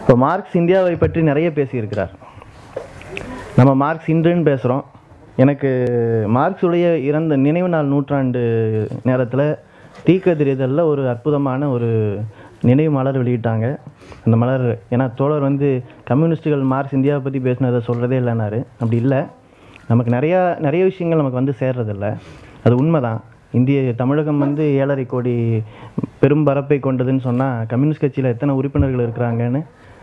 இப்போ மார்க்ஸ் இந்தியாவை பற்றி நிறைய பேசியிருக்கிறார் நம்ம மார்க்ஸ் இன்றுன்னு பேசுகிறோம் எனக்கு மார்க்ஸுடைய இறந்த நினைவு நாள் நூற்றாண்டு நேரத்தில் தீக்கதிரிதலில் ஒரு அற்புதமான ஒரு நினைவு மலர் வெளியிட்டாங்க அந்த மலர் ஏன்னா தோழர் வந்து கம்யூனிஸ்டுகள் மார்க்ஸ் இந்தியாவை பற்றி பேசினதை சொல்கிறதே இல்லைனாரு அப்படி இல்லை நமக்கு நிறையா நிறைய விஷயங்கள் நமக்கு வந்து சேர்றதில்ல அது உண்மைதான் இந்திய தமிழகம் வந்து ஏழரை கோடி பெரும் பரப்பை கொண்டதுன்னு சொன்னால் கம்யூனிஸ்ட் கட்சியில் எத்தனை உறுப்பினர்கள் இருக்கிறாங்கன்னு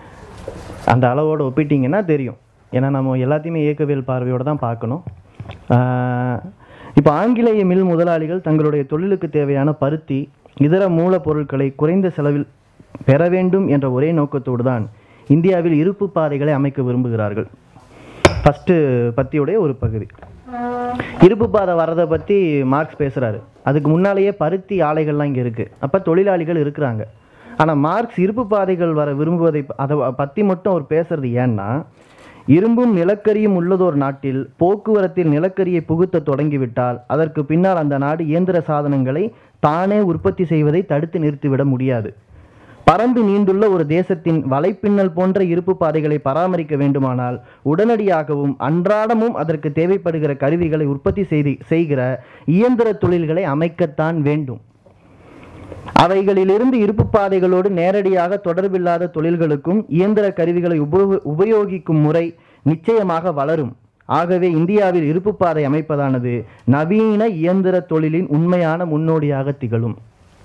அந்த அளவோடு ஒப்பிட்டிங்கன்னா தெரியும் ஏன்னா நம்ம எல்லாத்தையுமே இயக்கவியல் பார்வையோடு தான் பார்க்கணும் ஆஹ் இப்போ ஆங்கிலேய மில் முதலாளிகள் தங்களுடைய தொழிலுக்கு தேவையான பருத்தி இதர மூலப்பொருட்களை குறைந்த செலவில் பெற வேண்டும் என்ற ஒரே நோக்கத்தோடு தான் இந்தியாவில் இருப்பு பாதைகளை அமைக்க விரும்புகிறார்கள் ஃபஸ்ட்டு பத்தியுடைய ஒரு பகுதி இருப்பு பாதை வரதை பற்றி மார்க்ஸ் பேசுகிறாரு அதுக்கு முன்னாலேயே பருத்தி ஆலைகள்லாம் இங்கே இருக்குது அப்போ தொழிலாளிகள் இருக்கிறாங்க ஆனால் மார்க்ஸ் இருப்பு பாதைகள் வர விரும்புவதை ப- அதை பற்றி மட்டும் அவர் பேசுறது ஏன்னா இரும்பும் நிலக்கரியும் உள்ளதோர் நாட்டில் போக்குவரத்தில் நிலக்கரியை புகுத்த தொடங்கிவிட்டால் அதற்கு பின்னால் அந்த நாடு இயந்திர சாதனங்களை தானே உற்பத்தி செய்வதை தடுத்து நிறுத்திவிட முடியாது பறந்து நீண்டுள்ள ஒரு தேசத்தின் வலைப்பின்னல் போன்ற இருப்பு பாதைகளை பராமரிக்க வேண்டுமானால் உடனடியாகவும் அன்றாடமும் அதற்கு தேவைப்படுகிற கருவிகளை உற்பத்தி செய்து செய்கிற இயந்திர தொழில்களை அமைக்கத்தான் வேண்டும் அவைகளிலிருந்து இருப்பு பாதைகளோடு நேரடியாக தொடர்பில்லாத தொழில்களுக்கும் இயந்திர கருவிகளை உபயோ- உபயோகிக்கும் முறை நிச்சயமாக வளரும் ஆகவே இந்தியாவில் இருப்பு பாதை அமைப்பதானது நவீன இயந்திர தொழிலின் உண்மையான முன்னோடியாக திகழும்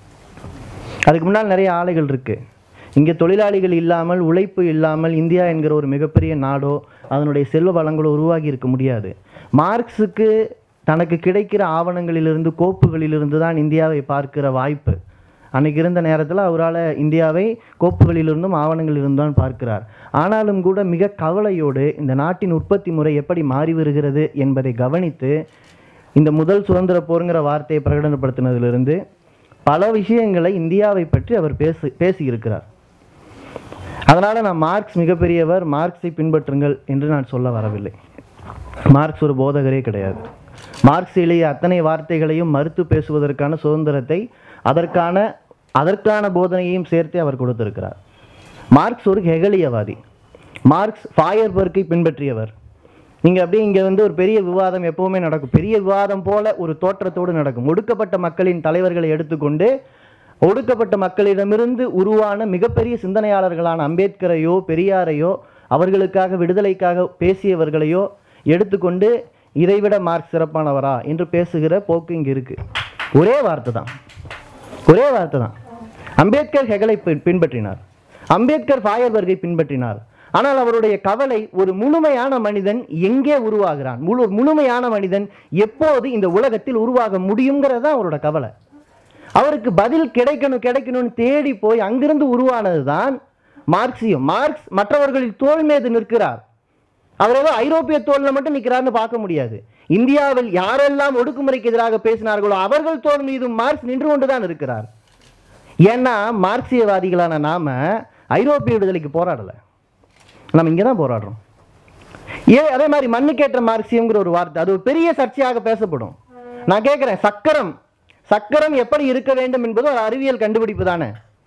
அதுக்கு முன்னால் நிறைய ஆலைகள் இருக்கு இங்கே தொழிலாளிகள் இல்லாமல் உழைப்பு இல்லாமல் இந்தியா என்கிற ஒரு மிகப்பெரிய நாடோ அதனுடைய செல்வ வளங்களோ உருவாகி இருக்க முடியாது மார்க்ஸுக்கு தனக்கு கிடைக்கிற ஆவணங்களிலிருந்து கோப்புகளிலிருந்து தான் இந்தியாவை பார்க்கிற வாய்ப்பு அன்னைக்கு இருந்த நேரத்தில் அவரால் இந்தியாவை கோப்புகளிலிருந்தும் ஆவணங்களிலிருந்தும் தான் பார்க்கிறார் ஆனாலும் கூட மிக கவலையோடு இந்த நாட்டின் உற்பத்தி முறை எப்படி மாறி வருகிறது என்பதை கவனித்து இந்த முதல் சுதந்திர போருங்கிற வார்த்தையை பிரகடனப்படுத்தினதிலிருந்து பல விஷயங்களை இந்தியாவை பற்றி அவர் பேசு பேசியிருக்கிறார் அதனால் நான் மார்க்ஸ் மிகப்பெரியவர் மார்க்ஸை பின்பற்றுங்கள் என்று நான் சொல்ல வரவில்லை மார்க்ஸ் ஒரு போதகரே கிடையாது மார்க்ஸிலேயே அத்தனை வார்த்தைகளையும் மறுத்து பேசுவதற்கான சுதந்திரத்தை அதற்கான அதற்கான போதனையையும் சேர்த்து அவர் கொடுத்திருக்கிறார் மார்க்ஸ் ஒரு ஹெகலியவாதி மார்க்ஸ் ஃபாயர்பர்க்கை பின்பற்றியவர் நீங்கள் அப்படியே இங்கே வந்து ஒரு பெரிய விவாதம் எப்பவுமே நடக்கும் பெரிய விவாதம் போல ஒரு தோற்றத்தோடு நடக்கும் ஒடுக்கப்பட்ட மக்களின் தலைவர்களை எடுத்துக்கொண்டு ஒடுக்கப்பட்ட மக்களிடமிருந்து உருவான மிகப்பெரிய சிந்தனையாளர்களான அம்பேத்கரையோ பெரியாரையோ அவர்களுக்காக விடுதலைக்காக பேசியவர்களையோ எடுத்துக்கொண்டு இதைவிட மார்க்ஸ் சிறப்பானவரா என்று பேசுகிற போக்கு இங்கே இருக்கு ஒரே வார்த்தை தான் ஒரே வார்த்தை தான் அம்பேத்கர் ஹெகலை பின்- பின்பற்றினார் அம்பேத்கர் ஃபாயர்பர்கை பின்பற்றினார் ஆனால் அவருடைய கவலை ஒரு முழுமையான மனிதன் எங்கே உருவாகிறான் முழு முழுமையான மனிதன் எப்போது இந்த உலகத்தில் உருவாக முடியுங்கிறது தான் அவரோட கவலை அவருக்கு பதில் கிடைக்கணும் கிடைக்கணும்னு தேடி போய் அங்கிருந்து உருவானது தான் மார்க்சியம் மார்க்ஸ் மற்றவர்களின் தோள் மீது நிற்கிறார் அவர் ஏதோ ஐரோப்பிய தோல்ல மட்டும் நிற்கிறார்னு பார்க்க முடியாது இந்தியாவில் யாரெல்லாம் ஒடுக்குமுறைக்கு எதிராக பேசினார்களோ அவர்கள் தோல் மீதும் மார்க்ஸ் நின்று கொண்டுதான் இருக்கிறார் ஏன்னா மார்க்சியவாதிகளான நாம ஐரோப்பிய விடுதலைக்கு போராடல நம்ம இங்கே தான் போராடுறோம் ஏ அதே மாதிரி மண்ணுக்கேற்ற மார்க்சியம்ங்கிற ஒரு வார்த்தை அது ஒரு பெரிய சர்ச்சையாக பேசப்படும் நான் கேட்குறேன் சக்கரம் சக்கரம் எப்படி இருக்க வேண்டும் என்பது ஒரு அறிவியல் கண்டுபிடிப்பு தானே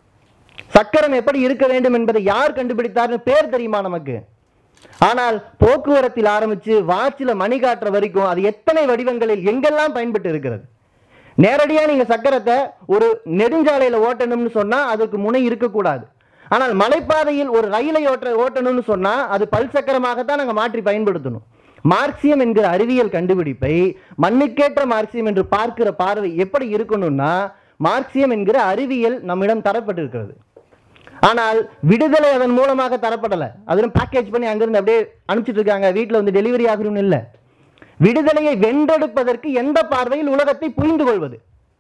சக்கரம் எப்படி இருக்க வேண்டும் என்பதை யார் கண்டுபிடித்தார்னு பேர் தெரியுமா நமக்கு ஆனால் போக்குவரத்தில் ஆரம்பிச்சு வாட்சில் மணி காட்டுற வரைக்கும் அது எத்தனை வடிவங்களில் எங்கெல்லாம் பயன்பட்டு இருக்கிறது நேரடியா நீங்க சக்கரத்தை ஒரு நெடுஞ்சாலையில ஓட்டணும்னு சொன்னா அதுக்கு முனை இருக்கக்கூடாது ஆனால் மலைப்பாதையில் ஒரு ரயிலை ஓட்ட ஓட்டணும்னு சொன்னா அது பல் சக்கரமாகத்தான் நாங்க மாற்றி பயன்படுத்தணும் மார்க்சியம் என்கிற அறிவியல் கண்டுபிடிப்பை மண்ணுக்கேற்ற மார்க்சியம் என்று பார்க்கிற பார்வை எப்படி இருக்கணும்னா மார்க்சியம் என்கிற அறிவியல் நம்மிடம் தரப்பட்டிருக்கிறது ஆனால் விடுதலை அதன் மூலமாக தரப்படலை அதிலும் பேக்கேஜ் பண்ணி அங்கிருந்து அப்படியே அனுப்பிச்சிட்டு இருக்காங்க வீட்டில் வந்து டெலிவரி ஆகணும்னு இல்லை விடுதலையை வென்றெடுப்பதற்கு எந்த பார்வையில் உலகத்தை புரிந்து கொள்வது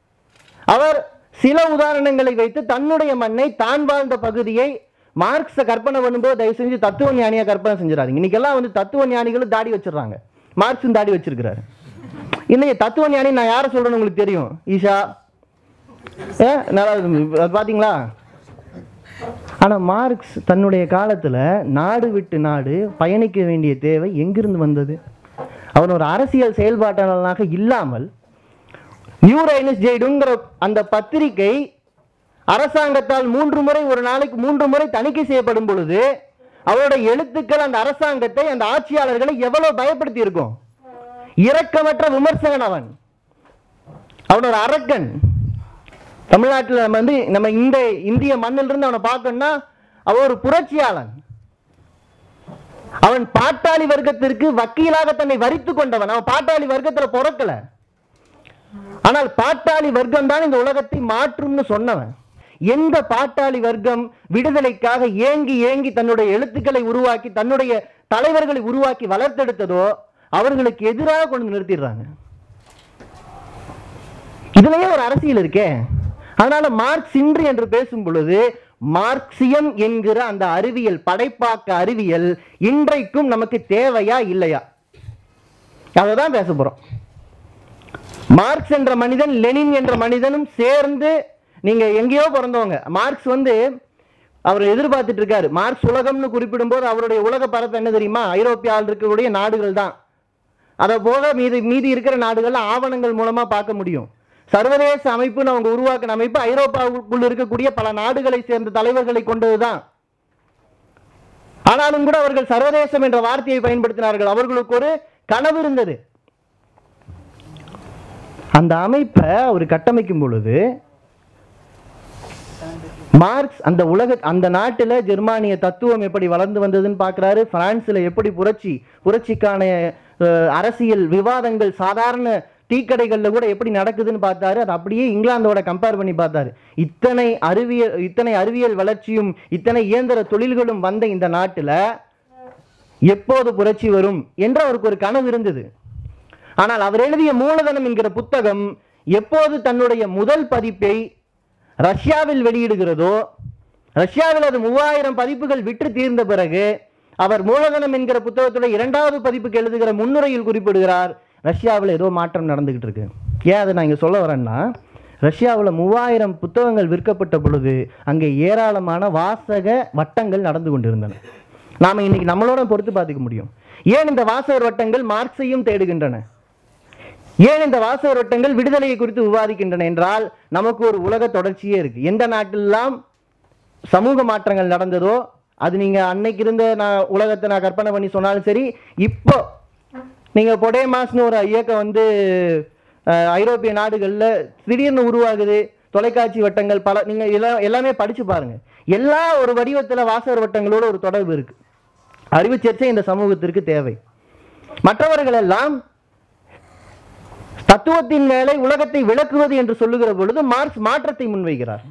அவர் சில உதாரணங்களை வைத்து தன்னுடைய மண்ணை தான் வாழ்ந்த பகுதியை மார்க்ஸை கற்பனை பண்ணும்போது தயவு செஞ்சு தத்துவ ஞானியா கற்பனை செஞ்சிடாதீங்க இன்னைக்கெல்லாம் வந்து தத்துவ ஞானிகளும் தாடி வச்சிடுறாங்க மார்க்ஸும் தாடி வச்சிருக்கிறாரு இன்னைக்கு தத்துவ ஞானி நான் யாரை சொல்றேன்னு உங்களுக்கு தெரியும் ஈஷா ஏ நல்லா இருக்கு. அது பாத்தீங்களா ஆனா மார்க்ஸ் தன்னுடைய காலத்துல நாடு விட்டு நாடு பயணிக்க வேண்டிய தேவை எங்கிருந்து வந்தது அவன் ஒரு அரசியல் செயல்பாட்டாளனாக இல்லாமல் நியூ ரைனஸ் ஜெய்டுங்கிற அந்த பத்திரிகை அரசாங்கத்தால் மூன்று முறை ஒரு நாளைக்கு மூன்று முறை தணிக்கை செய்யப்படும் பொழுது அவருடைய எழுத்துக்கள் அந்த அரசாங்கத்தை அந்த ஆட்சியாளர்களை எவ்வளவு பயப்படுத்தி இருக்கும் இரக்கமற்ற விமர்சகன் அவன் அவன் ஒரு அரக்கன் தமிழ்நாட்டில் நம்ம வந்து நம்ம இந்த இந்திய மண்ணில் இருந்து அவனை பார்க்கணும்னா அவன் ஒரு புரட்சியாளன் அவன் பாட்டாளி வர்க்கத்திற்கு வக்கீலாக தன்னை வரித்து கொண்டவன் அவன் பாட்டாளி வர்க்கத்துல பிறக்கல ஆனால் பாட்டாளி வர்க்கம் தான் இந்த உலகத்தை மாற்றும்னு சொன்னவன் எந்த பாட்டாளி வர்க்கம் விடுதலைக்காக ஏங்கி ஏங்கி தன்னுடைய எழுத்துக்களை உருவாக்கி தன்னுடைய தலைவர்களை உருவாக்கி வளர்த்தெடுத்ததோ அவர்களுக்கு எதிராக கொண்டு வந்து நிறுத்திடுறாங்க இதுலயே ஒரு அரசியல் இருக்கே அதனால மார்க்ஸ் இன்று என்று பேசும் பொழுது மார்க்சியம் என்கிற அந்த அறிவியல் படைப்பாக்க அறிவியல் இன்றைக்கும் நமக்கு தேவையா இல்லையா அதை தான் பேச போறோம் மார்க்ஸ் என்ற மனிதன் லெனின் என்ற மனிதனும் சேர்ந்து நீங்க எங்கேயோ பிறந்தவங்க மார்க்ஸ் வந்து அவர் எதிர்பார்த்துட்டு இருக்காரு மார்க்ஸ் உலகம்னு குறிப்பிடும்போது அவருடைய உலக பரப்பு என்ன தெரியுமா ஐரோப்பியாவில் இருக்கக்கூடிய நாடுகள் தான் அதை போக மீதி மீதி இருக்கிற நாடுகள்ல ஆவணங்கள் மூலமா பார்க்க முடியும் சர்வதேச அமைப்புன்னு அவங்க உருவாக்கின அமைப்பு ஐரோப்பாவுக்குள் இருக்கக்கூடிய பல நாடுகளை சேர்ந்த தலைவர்களை கொண்டதுதான் ஆனாலும் கூட அவர்கள் சர்வதேசம் என்ற வார்த்தையை பயன்படுத்தினார்கள் அவர்களுக்கு ஒரு கனவு இருந்தது அந்த அமைப்பை அவர் கட்டமைக்கும் பொழுது மார்க்ஸ் அந்த உலக அந்த நாட்டில் ஜெர்மானிய தத்துவம் எப்படி வளர்ந்து வந்ததுன்னு பார்க்குறாரு பிரான்ஸ்ல எப்படி புரட்சி புரட்சிக்கான அஹ், அரசியல் விவாதங்கள் சாதாரண டீக்கடைகளில் கூட எப்படி நடக்குதுன்னு பார்த்தாரு அது அப்படியே இங்கிலாந்தோட கம்பேர் பண்ணி பார்த்தாரு இத்தனை அறிவியல் இத்தனை அறிவியல் வளர்ச்சியும் இத்தனை இயந்திர தொழில்களும் வந்த இந்த நாட்டில் எப்போது புரட்சி வரும் என்று அவருக்கு ஒரு கனவு இருந்தது ஆனால் அவர் எழுதிய மூலதனம் என்கிற புத்தகம் எப்போது தன்னுடைய முதல் பதிப்பை ரஷ்யாவில் வெளியிடுகிறதோ ரஷ்யாவில் அது மூவாயிரம் பதிப்புகள் விற்று தீர்ந்த பிறகு அவர் மூலதனம் என்கிற புத்தகத்துல இரண்டாவது பதிப்புக்கு எழுதுகிற முன்னுரையில் குறிப்பிடுகிறார் ரஷ்யாவில் ஏதோ மாற்றம் நடந்துகிட்டு இருக்கு ஏன் அதை நான் இங்க சொல்ல வரேன்னா ரஷ்யாவில் மூவாயிரம் புத்தகங்கள் விற்கப்பட்ட பொழுது அங்கே ஏராளமான வாசக வட்டங்கள் நடந்து கொண்டிருந்தன நாம இன்னைக்கு நம்மளோட பொறுத்து பார்த்துக்க முடியும் ஏன் இந்த வாசகர் வட்டங்கள் மார்க்ஸையும் தேடுகின்றன ஏன் இந்த வாசகர் வட்டங்கள் விடுதலையை குறித்து விவாதிக்கின்றன என்றால் நமக்கு ஒரு உலக தொடர்ச்சியே இருக்கு எந்த நாட்டிலெல்லாம் சமூக மாற்றங்கள் நடந்ததோ அது நீங்க அன்னைக்கு இருந்த நான் உலகத்தை நான் கற்பனை பண்ணி சொன்னாலும் சரி இப்போ நீங்க பொடேமாஸ்னு ஒரு இயக்கம் வந்து அஹ், ஐரோப்பிய நாடுகளில் திடீர்னு உருவாகுது தொலைக்காட்சி வட்டங்கள் பல நீங்க எல்லாம் எல்லாமே படிச்சு பாருங்க எல்லா ஒரு வடிவத்தில் வாசகர் வட்டங்களோட ஒரு தொடர்பு இருக்கு அறிவு சர்ச்சை இந்த சமூகத்திற்கு தேவை மற்றவர்கள் எல்லாம் தத்துவத்தின் மேலே உலகத்தை விளக்குவது என்று சொல்லுகிற பொழுது மார்க்ஸ் மாற்றத்தை முன்வைக்கிறார்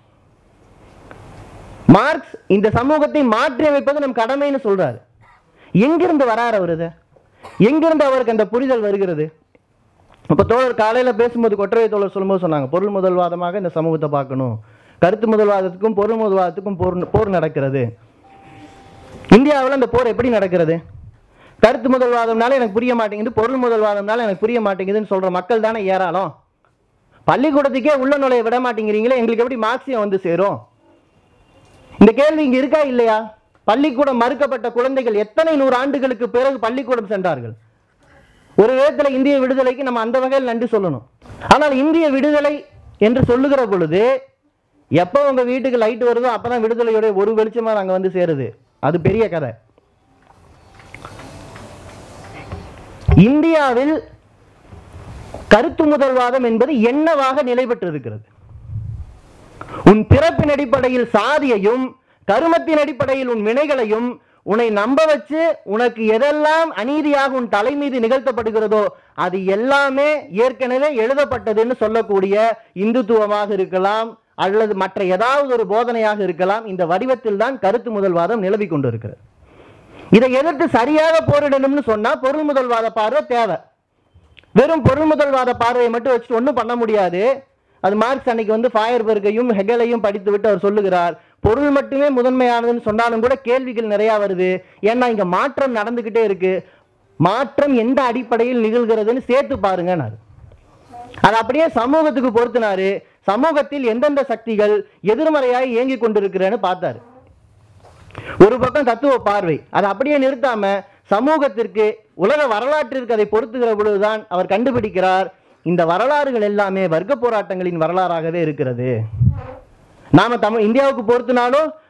மார்க்ஸ் இந்த சமூகத்தை மாற்றி அமைப்பது நம் கடமைன்னு சொல்றாரு எங்கிருந்து வரார் அவர் இதை எங்கிருந்து அவருக்கு அந்த புரிதல் வருகிறது இப்ப தோழர் காலையில பேசும்போது கொற்றவை தோழர் சொல்லும்போது சொன்னாங்க பொருள் முதல்வாதமாக இந்த சமூகத்தை பார்க்கணும் கருத்து முதல்வாதத்துக்கும் பொருள் முதல்வாதத்துக்கும் போர் போர் நடக்கிறது இந்தியாவில் அந்த போர் எப்படி நடக்கிறது கருத்து முதல்வாதம்னால எனக்கு புரிய மாட்டேங்குது பொருள் முதல்வாதம்னால எனக்கு புரிய மாட்டேங்குதுன்னு சொல்ற மக்கள் தானே ஏராளம் பள்ளிக்கூடத்துக்கே உள்ள நுழைய விட மாட்டேங்கிறீங்களே எங்களுக்கு எப்படி மார்க்சியம் வந்து சேரும் இந்த கேள்வி இங்க இருக்கா இல்லையா பள்ளிக்கூடம் மறுக்கப்பட்ட குழந்தைகள் எத்தனை நூறு ஆண்டுகளுக்கு பிறகு பள்ளிக்கூடம் சென்றார்கள் ஒரு விதத்துல இந்திய விடுதலைக்கு நம்ம அந்த வகையில் நன்றி சொல்லணும் ஆனால் இந்திய விடுதலை என்று சொல்லுகிற பொழுது எப்போ உங்க வீட்டுக்கு லைட் வருதோ அப்பதான் விடுதலையோட ஒரு வெளிச்சமா நாங்க வந்து சேருது அது பெரிய கதை இந்தியாவில் கருத்து முதல்வாதம் என்பது என்னவாக நிலை பெற்றிருக்கிறது உன் பிறப்பின் அடிப்படையில் சாதியையும் கருமத்தின் அடிப்படையில் உன் வினைகளையும் உன்னை நம்ப வச்சு உனக்கு எதெல்லாம் அநீதியாக உன் தலை மீது நிகழ்த்தப்படுகிறதோ அது எல்லாமே ஏற்கனவே எழுதப்பட்டதுன்னு சொல்லக்கூடிய இந்துத்துவமாக இருக்கலாம் அல்லது மற்ற ஏதாவது ஒரு போதனையாக இருக்கலாம் இந்த வடிவத்தில் தான் கருத்து முதல்வாதம் நிலவி கொண்டிருக்கிறது இதை எதிர்த்து சரியாக போரிடணும்னு சொன்னா பொருள் முதல்வாத பார்வை தேவை வெறும் பொருள் முதல்வாத பார்வையை மட்டும் வச்சுட்டு ஒன்றும் பண்ண முடியாது அது மார்க்ஸ் அன்னைக்கு வந்து ஃபயர்பர்கையும் ஹெகலையும் படித்து விட்டு அவர் சொல்லுகிறார் பொருள் மட்டுமே முதன்மையானதுன்னு சொன்னாலும் கூட கேள்விகள் நிறைய வருது ஏன்னா இங்க மாற்றம் நடந்துகிட்டே இருக்கு மாற்றம் எந்த அடிப்படையில் நிகழ்கிறதுன்னு சேர்த்து பாருங்கன்னாரு அது அப்படியே சமூகத்துக்கு பொருத்தினாரு சமூகத்தில் எந்தெந்த சக்திகள் எதிர்மறையாய் இயங்கிக் கொண்டிருக்கிறேன்னு பார்த்தாரு ஒரு பக்கம் தத்துவ பார்வை அதை அப்படியே நிறுத்தாம சமூகத்திற்கு உலக வரலாற்றிற்கு அதை பொருத்துகிற பொழுதுதான் அவர் கண்டுபிடிக்கிறார் இந்த வரலாறுகள் எல்லாமே வர்க்க போராட்டங்களின் வரலாறாகவே இருக்கிறது நாம தமிழ் இந்தியாவுக்கு பொறுத்தினாலும்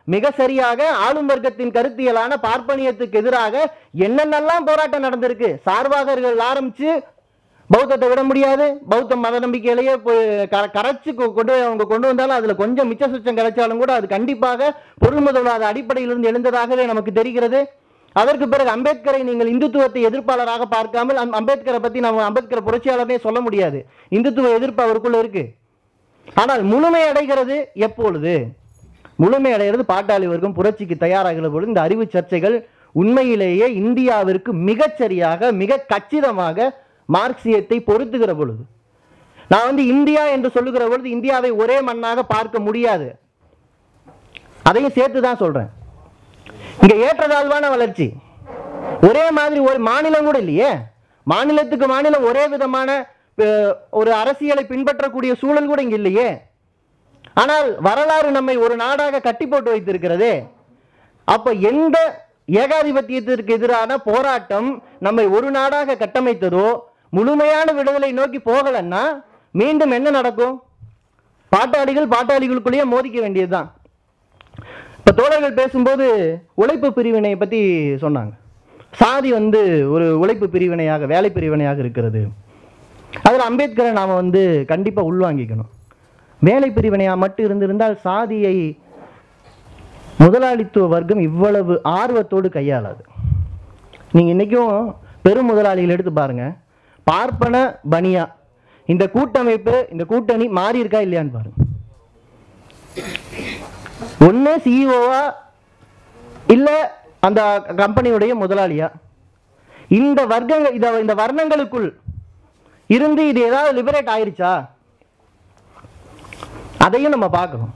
மிக சரியாக ஆளும் வர்க்கத்தின் கருத்தியலான பார்ப்பனியத்துக்கு எதிராக என்னென்னலாம் போராட்டம் நடந்திருக்கு சார்வாகர்கள் ஆரம்பிச்சு பௌத்தத்தை விட முடியாது பௌத்த மத நம்பிக்கையிலேயே போய் க- கரைச்சு கொ- கொண்டு போய் அவங்க கொண்டு வந்தாலும் அதுல கொஞ்சம் மிச்ச சுச்சம் கிடைச்சாலும் கூட அது கண்டிப்பாக பொருள் முதல்வாத அடிப்படையிலிருந்து எழுந்ததாகவே நமக்கு தெரிகிறது அதற்கு பிறகு அம்பேத்கரை நீங்கள் இந்துத்துவத்தை எதிர்ப்பாளராக பார்க்காமல் அம்- அம்பேத்கரை பத்தி நம்ம அம்பேத்கர் புரட்சியாளர்னே சொல்ல முடியாது இந்துத்துவ எதிர்ப்பு அவருக்குள்ள இருக்கு ஆனால் முழுமை அடைகிறது எப்பொழுது முழுமை அடைகிறது பாட்டாளி வர்க்கம் புரட்சிக்கு தயாராகிற பொழுது இந்த அறிவு சர்ச்சைகள் உண்மையிலேயே இந்தியாவிற்கு மிகச்சரியாக மிக கச்சிதமாக மார்க்சியத்தை பொருத்துகிற பொழுது நான் வந்து இந்தியா என்று சொல்லுகிற பொழுது இந்தியாவை ஒரே மண்ணாக பார்க்க முடியாது அதையும் சேர்த்து தான் சொல்றேன் இங்க ஏற்றதாழ்வான வளர்ச்சி ஒரே மாதிரி ஒரு மாநிலம் கூட இல்லையே மாநிலத்துக்கு மாநிலம் ஒரே விதமான அஹ், ஒரு அரசியலை பின்பற்றக்கூடிய சூழல் கூட இங்க இல்லையே ஆனால் வரலாறு நம்மை ஒரு நாடாக கட்டி போட்டு வைத்திருக்கிறதே அப்ப எந்த ஏகாதிபத்தியத்திற்கு எதிரான போராட்டம் நம்மை ஒரு நாடாக கட்டமைத்ததோ முழுமையான விடுதலை நோக்கி போகலன்னா மீண்டும் என்ன நடக்கும் பாட்டாளிகள் பாட்டாளிகளுக்குள்ளேயே மோதிக்க வேண்டியதுதான் இப்ப தோழர்கள் பேசும்போது உழைப்பு பிரிவினை பத்தி சொன்னாங்க சாதி வந்து ஒரு உழைப்பு பிரிவினையாக வேலை பிரிவினையாக இருக்கிறது அதில் அம்பேத்கரை நாம் வந்து கண்டிப்பாக உள்வாங்கிக்கணும் வேலை பிரிவினையாக மட்டும் இருந்திருந்தால் சாதியை முதலாளித்துவ வர்க்கம் இவ்வளவு ஆர்வத்தோடு கையாளாது நீங்கள் இன்றைக்கும் பெரும் முதலாளிகள் எடுத்து பாருங்க பார்ப்பன பனியா இந்த கூட்டமைப்பு இந்த கூட்டணி மாறி இருக்கா இல்லையான்னு பாருங்க ஒன்று சிஇஓவா இல்லை அந்த கம்பெனியுடைய முதலாளியா இந்த வர்க்கங்கள் இத இந்த வர்ணங்களுக்குள் இருந்து இது ஏதாவது லிபரேட் ஆயிருச்சா அதையும் நம்ம பார்க்கணும்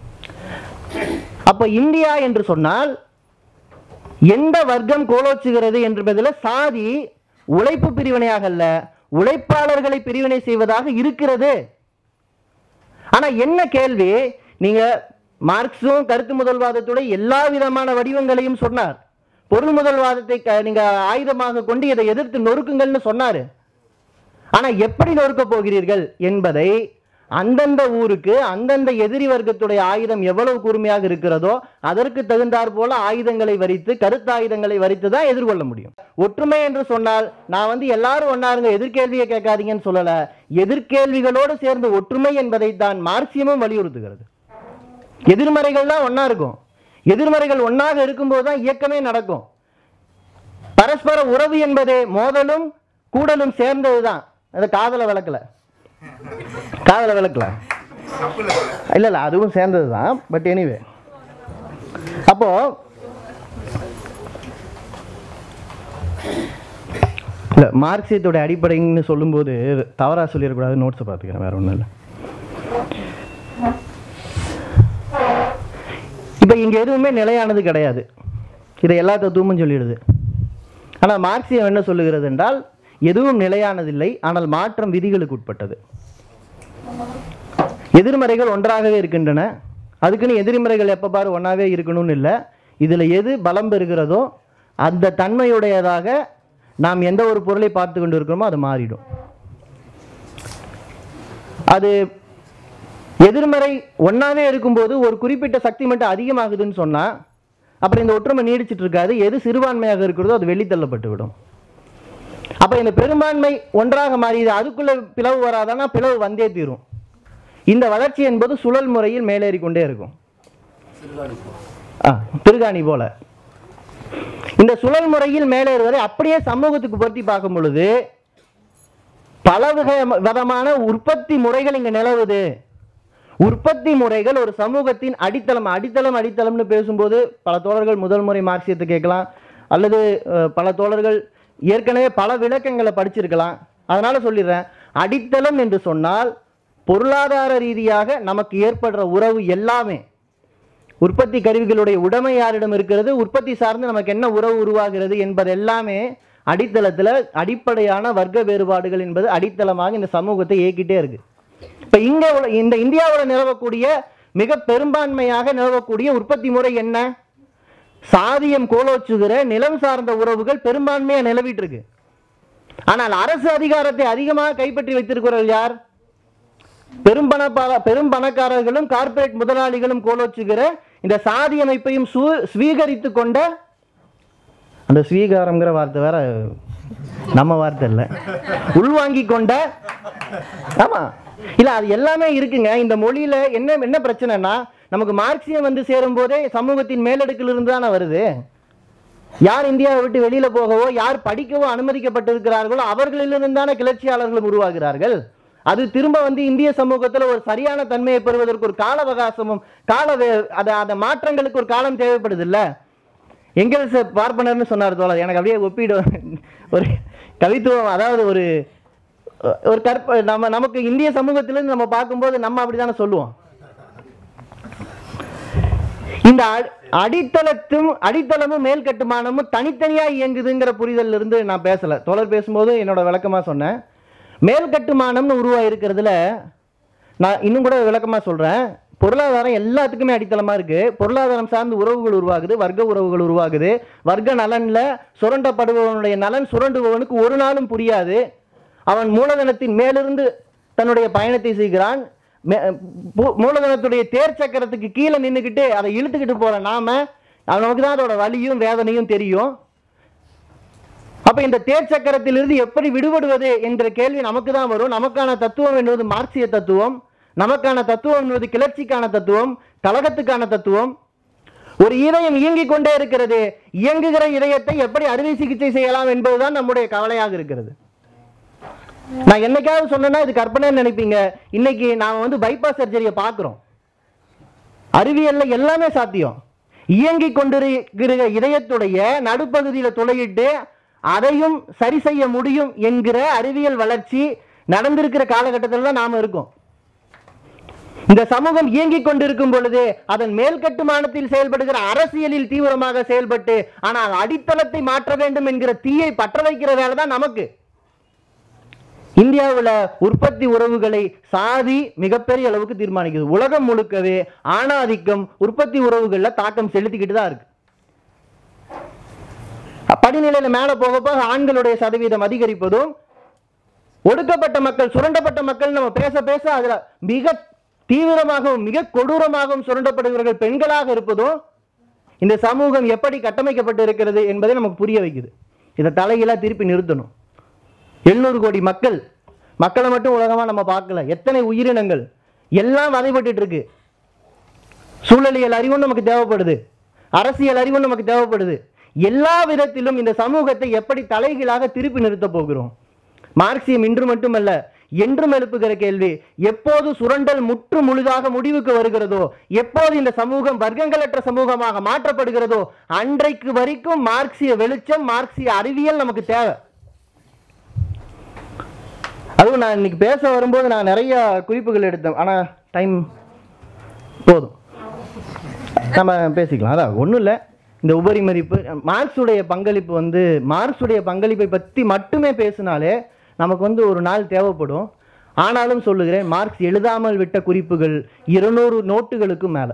அப்ப இந்தியா என்று சொன்னால் எந்த வர்க்கம் கோலோச்சுகிறது என்பதில் சாதி உழைப்பு பிரிவினையாக அல்ல உழைப்பாளர்களை பிரிவினை செய்வதாக இருக்கிறது ஆனா என்ன கேள்வி நீங்க மார்க்சும் கருத்து முதல்வாதத்துடைய எல்லா விதமான வடிவங்களையும் சொன்னார் பொருள் முதல்வாதத்தை க- நீங்க ஆயுதமாக கொண்டு இதை எதிர்த்து நொறுக்குங்கள்னு சொன்னாரு ஆனா எப்படி நொறுக்க போகிறீர்கள் என்பதை அந்தந்த ஊருக்கு அந்தந்த எதிரி வர்க்கத்துடைய ஆயுதம் எவ்வளவு கூர்மையாக இருக்கிறதோ அதற்கு தகுந்தாற் போல ஆயுதங்களை வரித்து கருத்தாயுதங்களை வரித்து தான் எதிர்கொள்ள முடியும் ஒற்றுமை என்று சொன்னால் நான் வந்து எல்லாரும் ஒன்னாருங்க எதிர்கேள்வியை கேட்காதீங்கன்னு சொல்லல எதிர்கேள்விகளோடு சேர்ந்து ஒற்றுமை என்பதை தான் மார்க்சியமும் வலியுறுத்துகிறது எதிர்மறைகள் தான் ஒண்ணா இருக்கும் எதிர்மறைகள் ஒண்ணாக இருக்கும்போது தான் இயக்கமே நடக்கும் பரஸ்பர உறவு என்பதே மோதலும் கூடலும் சேர்ந்ததுதான் அது காதல விளக்கல காதல விளக்கல இல்ல இல்ல அதுவும் சேர்ந்தது தான் பட் எனிவே அப்போ இல்ல மார்க்சியத்தோட அடிப்படைன்னு சொல்லும்போது தவறா சொல்லிடக்கூடாது நோட்ஸை பார்த்துக்கிறேன் வேற ஒன்றும் இல்லை இப்போ இங்க எதுவுமே நிலையானது கிடையாது இதை எல்லா தத்துவமும் சொல்லிடுது ஆனால் மார்க்சியம் என்ன சொல்லுகிறது என்றால் எதுவும் நிலையானதில்லை ஆனால் மாற்றம் விதிகளுக்கு உட்பட்டது எதிர்மறைகள் ஒன்றாகவே இருக்கின்றன அதுக்குன்னு எதிர்மறைகள் எப்போ பாரு ஒன்றாவே இருக்கணும்னு இல்லை இதில் எது பலம் பெறுகிறதோ அந்த தன்மையுடையதாக நாம் எந்த ஒரு பொருளை பார்த்து கொண்டு இருக்கிறோமோ அது மாறிடும் அது எதிர்மறை ஒன்றாவே இருக்கும்போது ஒரு குறிப்பிட்ட சக்தி மட்டும் அதிகமாகுதுன்னு சொன்னால் அப்புறம் இந்த ஒற்றுமை நீடிச்சிட்டு இருக்காது எது சிறுபான்மையாக இருக்கிறதோ அது வெளித்தள்ளப்பட்டு விடும் அப்போ இந்த பெரும்பான்மை ஒன்றாக மாறியது அதுக்குள்ள பிளவு வராதானா பிளவு வந்தே தீரும் இந்த வளர்ச்சி என்பது சுழல் முறையில் மேலேறி கொண்டே இருக்கும் ஆ திருகாணி போல இந்த சுழல் முறையில் மேலேறுவதை அப்படியே சமூகத்துக்கு பொருத்தி பார்க்கும் பொழுது பல வகை- விதமான உற்பத்தி முறைகள் இங்க நிலவுது உற்பத்தி முறைகள் ஒரு சமூகத்தின் அடித்தளம் அடித்தளம் அடித்தளம்னு பேசும்போது பல தோழர்கள் முதல் முறை மார்க்சியத்தை கேட்கலாம் அல்லது அஹ், பல தோழர்கள் ஏற்கனவே பல விளக்கங்களை படிச்சிருக்கலாம் அதனால சொல்லிடுறேன் அடித்தளம் என்று சொன்னால் பொருளாதார ரீதியாக நமக்கு ஏற்படுற உறவு எல்லாமே உற்பத்தி கருவிகளுடைய உடைமை யாரிடம் இருக்கிறது உற்பத்தி சார்ந்து நமக்கு என்ன உறவு உருவாகிறது என்பது எல்லாமே அடித்தளத்தில் அடிப்படையான வர்க்க வேறுபாடுகள் என்பது அடித்தளமாக இந்த சமூகத்தை இயக்கிட்டே இருக்கு இப்ப இங்க உள்ள இந்த நிலவக்கூடிய நிலவக்கூடிய மிக பெரும்பான்மையாக நிலவக்கூடிய உற்பத்தி முறை என்ன சாதியம் கோலோச்சுகிற நிலம் சார்ந்த உறவுகள் பெரும்பான்மையா நிலவிட்டு இருக்கு ஆனால் அரசு அதிகாரத்தை அதிகமாக கைப்பற்றி வைத்திருக்கிறவர்கள் யார் பெரும் பணப்பார பெரும் பணக்காரர்களும் கார்ப்பரேட் முதலாளிகளும் கோலோச்சுகிற இந்த சாதி அமைப்பையும் சு- ஸ்வீகரித்து கொண்ட அந்த ஸ்வீகாரம்ங்கிற வார்த்தை வேற நம்ம வார்த்தை இல்லை உள்வாங்கி கொண்ட ஆமா இல்ல அது எல்லாமே இருக்குங்க இந்த மொழியில என்ன என்ன பிரச்சனைனா நமக்கு மார்க்சியம் வந்து சேரும் போதே சமூகத்தின் மேலடுக்கில் இருந்து தானே வருது யார் இந்தியாவை விட்டு வெளியில போகவோ யார் படிக்கவோ அனுமதிக்கப்பட்டிருக்கிறார்களோ அவர்களிலிருந்து தானே கிளர்ச்சியாளர்களும் உருவாகிறார்கள் அது திரும்ப வந்து இந்திய சமூகத்துல ஒரு சரியான தன்மையை பெறுவதற்கு ஒரு கால அவகாசமும் கால வே- அத அந்த மாற்றங்களுக்கு ஒரு காலம் தேவைப்படுது இல்ல எங்கெல்ஸ் பார்ப்பனர்னு சொன்னார் தோழர் எனக்கு அப்படியே ஒப்பிடு ஒரு கவித்துவம் அதாவது ஒரு ஒரு கற்ப நம்ம நமக்கு இந்திய சமூகத்திலிருந்து நம்ம பார்க்கும்போது நம்ம அப்படித்தானே சொல்லுவோம் இந்த அ- அடித்தளத்தும் அடித்தளமும் மேல் கட்டுமானமும் தனித்தனியா இயங்குதுங்கிற புரிதல்ல இருந்து நான் பேசல தோழர் பேசும்போது என்னோட விளக்கமா சொன்னேன் மேல் கட்டுமானம்னு உருவாயிருக்கிறதுல நான் இன்னும் கூட விளக்கமா சொல்றேன் பொருளாதாரம் எல்லாத்துக்குமே அடித்தளமா இருக்கு பொருளாதாரம் சார்ந்து உறவுகள் உருவாகுது வர்க்க உறவுகள் உருவாகுது வர்க்க நலன்ல சுரண்டப்படுபவனுடைய நலன் சுரண்டுபவனுக்கு ஒரு நாளும் புரியாது அவன் மூலதனத்தின் மேலிருந்து தன்னுடைய பயணத்தை செய்கிறான் மே- பூ- மூலதனத்துடைய தேர் சக்கரத்துக்கு கீழே நின்றுக்கிட்டு அதை இழுத்துக்கிட்டு போற நாம அவன் நமக்கு தான் அதோட வலியும் வேதனையும் தெரியும் அப்ப இந்த தேர் சக்கரத்திலிருந்து எப்படி விடுபடுவது என்ற கேள்வி நமக்கு தான் வரும் நமக்கான தத்துவம் என்பது மார்க்சிய தத்துவம் நமக்கான தத்துவம் என்பது கிளர்ச்சிக்கான தத்துவம் கழகத்துக்கான தத்துவம் ஒரு இதயம் இயங்கிக் கொண்டே இருக்கிறது இயங்குகிற இதயத்தை எப்படி அறுவை சிகிச்சை செய்யலாம் என்பதுதான் நம்முடைய கவலையாக இருக்கிறது நான் என்னைக்காவது சொன்னேன்னா இது கற்பனைன்னு நினைப்பீங்க இன்னைக்கு நாம வந்து பைபாஸ் சர்ஜரியை பார்க்குறோம் அறிவியல்ல எல்லாமே சாத்தியம் இயங்கிக் கொண்டிருக்கிற இதயத்துடைய நடுப்பகுதியில துளையிட்டு அதையும் சரி செய்ய முடியும் என்கிற அறிவியல் வளர்ச்சி நடந்திருக்கிற காலகட்டத்தில் தான் நாம இருக்கோம் இந்த சமூகம் இயங்கிக் கொண்டிருக்கும் பொழுது அதன் மேல் கட்டுமானத்தில் செயல்படுகிற அரசியலில் தீவிரமாக செயல்பட்டு ஆனால் அடித்தளத்தை மாற்ற வேண்டும் என்கிற தீயை பற்ற வைக்கிற வேலை தான் நமக்கு இந்தியாவுல உற்பத்தி உறவுகளை சாதி மிகப்பெரிய அளவுக்கு தீர்மானிக்குது உலகம் முழுக்கவே ஆணாதிக்கம் உற்பத்தி உறவுகள்ல தாக்கம் செலுத்திக்கிட்டு தான் இருக்கு படிநிலையில மேல போக போக ஆண்களுடைய சதவீதம் அதிகரிப்பதும் ஒடுக்கப்பட்ட மக்கள் சுரண்டப்பட்ட மக்கள் நம்ம பேச பேச அதுல மிக தீவிரமாகவும் மிக கொடூரமாகவும் சுரண்டப்படுகிறவர்கள் பெண்களாக இருப்பதும் இந்த சமூகம் எப்படி கட்டமைக்கப்பட்டு இருக்கிறது என்பதை நமக்கு புரிய வைக்குது இதை தலைகீழா திருப்பி நிறுத்தணும் எழுநூறு கோடி மக்கள் மக்களை மட்டும் உலகமா நம்ம பார்க்கல எத்தனை உயிரினங்கள் எல்லாம் வதைப்பட்டு இருக்கு சூழலியல் அறிவும் நமக்கு தேவைப்படுது அரசியல் அறிவும் நமக்கு தேவைப்படுது எல்லா விதத்திலும் இந்த சமூகத்தை எப்படி தலைகீழாக திருப்பி நிறுத்தப் போகிறோம் மார்க்சியம் இன்று மட்டுமல்ல என்றும் எழுப்புகிற கேள்வி எப்போது சுரண்டல் முற்று முழுதாக முடிவுக்கு வருகிறதோ எப்போது இந்த சமூகம் வர்க்கங்களற்ற சமூகமாக மாற்றப்படுகிறதோ அன்றைக்கு வரைக்கும் மார்க்சிய வெளிச்சம் மார்க்சிய அறிவியல் நமக்கு தேவை அதுவும் நான் இன்னைக்கு பேச வரும்போது நான் நிறைய குறிப்புகள் எடுத்தேன் ஆனால் டைம் போதும் நம்ம பேசிக்கலாம் அதான் ஒன்றும் இல்லை இந்த உபரி மதிப்பு மார்க்ஸுடைய பங்களிப்பு வந்து மார்க்ஸுடைய பங்களிப்பை பற்றி மட்டுமே பேசினாலே நமக்கு வந்து ஒரு நாள் தேவைப்படும் ஆனாலும் சொல்லுகிறேன் மார்க்ஸ் எழுதாமல் விட்ட குறிப்புகள் இருநூறு நோட்டுகளுக்கு மேலே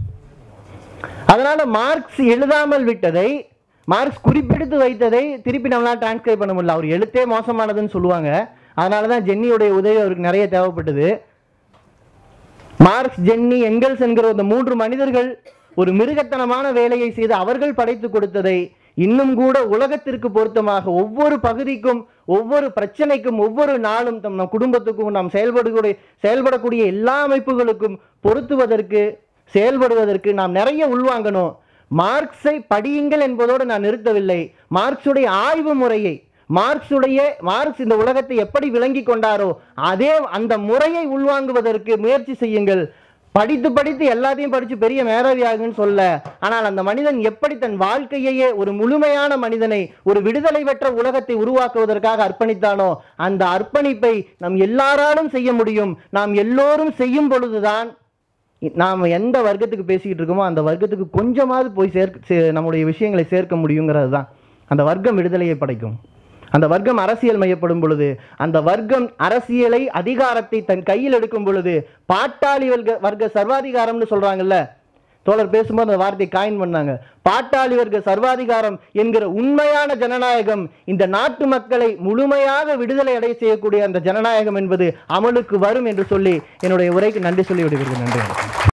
அதனால மார்க்ஸ் எழுதாமல் விட்டதை மார்க்ஸ் குறிப்பெடுத்து வைத்ததை திருப்பி நம்மளால டிரான்ஸ்கிரைப் பண்ண முடியல அவர் எழுத்தே மோசமானதுன்னு சொல்லுவாங்க அதனால தான் ஜென்னியுடைய உதவி அவருக்கு நிறைய தேவைப்பட்டது மார்க்ஸ் ஜென்னி எங்கெல்ஸ் என்கிற அந்த மூன்று மனிதர்கள் ஒரு மிருகத்தனமான வேலையை செய்து அவர்கள் படைத்து கொடுத்ததை இன்னும் கூட உலகத்திற்கு பொருத்தமாக ஒவ்வொரு பகுதிக்கும் ஒவ்வொரு பிரச்சனைக்கும் ஒவ்வொரு நாளும் தம் நம் குடும்பத்துக்கும் நாம் செயல்படக்கூடிய செயல்படக்கூடிய எல்லா அமைப்புகளுக்கும் பொருத்துவதற்கு செயல்படுவதற்கு நாம் நிறைய உள்வாங்கணும் மார்க்ஸை படியுங்கள் என்பதோடு நான் நிறுத்தவில்லை மார்க்ஸுடைய ஆய்வு முறையை மார்க்ஸுடைய மார்க்ஸ் இந்த உலகத்தை எப்படி விளங்கி கொண்டாரோ அதே அந்த முறையை உள்வாங்குவதற்கு முயற்சி செய்யுங்கள் படித்து படித்து எல்லாத்தையும் படித்து பெரிய மேதாவி ஆகுன்னு சொல்ல ஆனால் அந்த மனிதன் எப்படி தன் வாழ்க்கையையே ஒரு முழுமையான மனிதனை ஒரு விடுதலை பெற்ற உலகத்தை உருவாக்குவதற்காக அர்ப்பணித்தானோ அந்த அர்ப்பணிப்பை நாம் எல்லாராலும் செய்ய முடியும் நாம் எல்லோரும் செய்யும் பொழுதுதான் நாம் எந்த வர்க்கத்துக்கு பேசிக்கிட்டு இருக்கோமோ அந்த வர்க்கத்துக்கு கொஞ்சமாவது போய் சேர்க்க சே- நம்முடைய விஷயங்களை சேர்க்க முடியுங்கிறது தான் அந்த வர்க்கம் விடுதலையை படைக்கும் அந்த வர்க்கம் அரசியல் மையப்படும் பொழுது அந்த வர்க்கம் அரசியலை அதிகாரத்தை தன் கையில் எடுக்கும் பொழுது பாட்டாளி வர்க்க வர்க்க சர்வாதிகாரம்னு சொல்றாங்கல்ல தோழர் பேசும்போது அந்த வார்த்தையை காயின் பண்ணாங்க பாட்டாளி வர்க்க சர்வாதிகாரம் என்கிற உண்மையான ஜனநாயகம் இந்த நாட்டு மக்களை முழுமையாக விடுதலை அடைய செய்யக்கூடிய அந்த ஜனநாயகம் என்பது அமலுக்கு வரும் என்று சொல்லி என்னுடைய உரைக்கு நன்றி சொல்லி விடுகிறேன் நன்றி வணக்கம்.